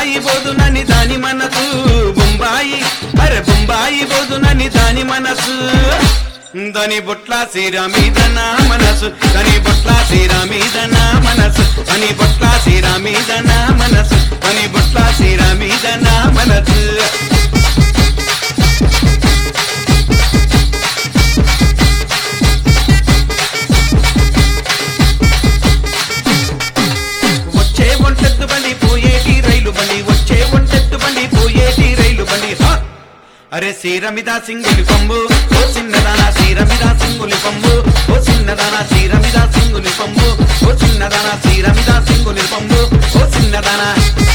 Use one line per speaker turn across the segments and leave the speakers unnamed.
బొంబాయి బోదునని దాని మనసు బొంబాయి అరే బొంబాయి బోదునని దాని మనసు దాని బొట్ల సీర మీద నా మనసు దాని బొట్ల సీర మీద నా మనసు దాని బొట్ల సీర మీద నా మనసు దాని బొట్ల సీర మీద నా మనసు వచ్చే ఒంటెత్తు బండి పోయేటి రైలు బండి వచ్చే ఒంటెత్తు బండి పోయేటి రైలు బండి హా! అరే సీరమిద సింగులి పంబు ఓ చిన్నదానా సీరమిద సింగులి పంబు ఓ చిన్నదానా సీరమిద సింగులి పంబు ఓ చిన్నదానా సీరమిద సింగులి పంబు ఓ చిన్నదానా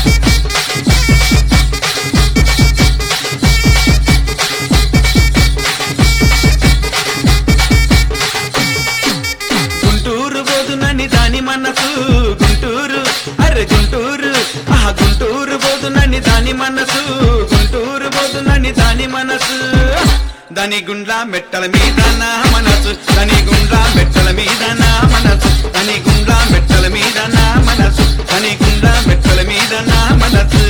గుంటూరు బోదునని దాని మనసు గుంటూరు అరే గుంటూరు ఆ గుంటూరు బోదునని దాని మనసు గుంటూరు బోదునని దాని మనసు దాని గుండ్ల మెట్టల మీద నా మనసు దాని గుండ్ల మెట్టల మీద నా మనసు దాని గుండ్ల మెట్టల మీద నా మనసు దాని గుండ్ల మెట్టల మీద నా మనసు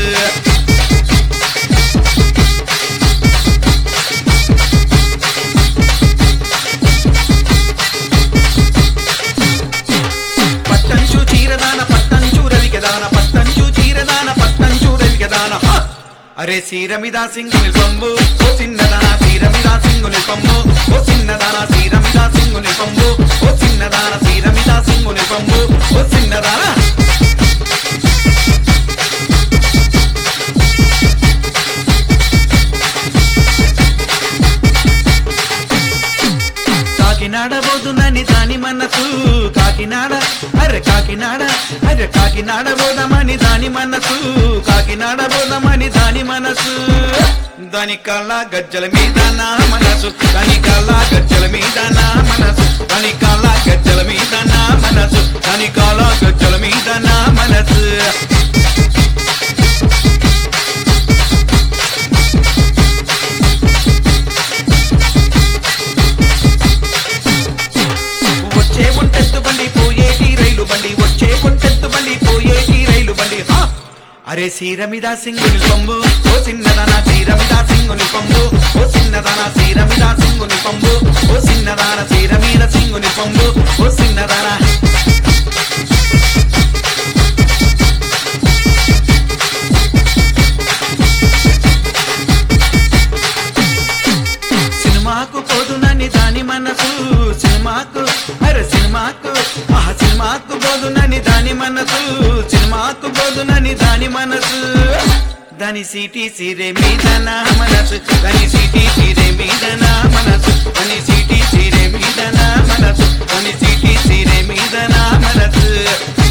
పట్టంచు చీరదాన పట్టంచు రవికదాన పట్టంచు చీరదాన పట్టంచు రవికదాన హ! అరే సీరమిదా సింగుని పంబు ఓ చిన్నదాన సీరమిదా సింగుని పంబు ఓ చిన్నదాన సీరమిదా సింగుని పంబు ఓ చిన్నదాన సీరమిదా సింగుని పంబు ఓ చిన్నదాన కాకినాడ బోదునని దాని మనసు కాకినాడ అరే కాకినాడ అరే కాకినాడ బోదమని దాని మనసు కాకినాడ బోదమని దాని మనసు దాని కళ్ళ గజ్జల మీద నా మనసు దాని కళ్ళ గజ్జల మీద నా మనసు దాని కళ్ళ గజ్జల మీద నా మనసు దాని కళ్ళ గజ్జల మీద నా మనసు వచ్చే ఒంటెత్తు బండి పోయేటి రైలు బండి వచ్చే ఒంటెత్తు బండి పోయేటి రైలు బండి హా! అరే సీరమిదా సింగుని పంబు ఓ చిన్నదాన సీరమిదా సింగుని పంబు ఓ చిన్నదాన సీరమిదా సింగుని పంబు ఓ చిన్నదాన సీరమీద సింగుని పంబు ఓ చిన్నదాన సినిమాకు పోదునని దాని మనసు సినిమాకు అరే సినిమాకు ఆ సినిమాకు పోదునని దాని మనసు సినిమాకు పోదునని దాని మనసు దాని సిటీ సీరే మీద నా మనసు దాని సిటీ సీరే మీద నా మనసు దాని సిటీ సీరే మీద నా మనసు దాని సిటీ సీరే మీద నా మనసు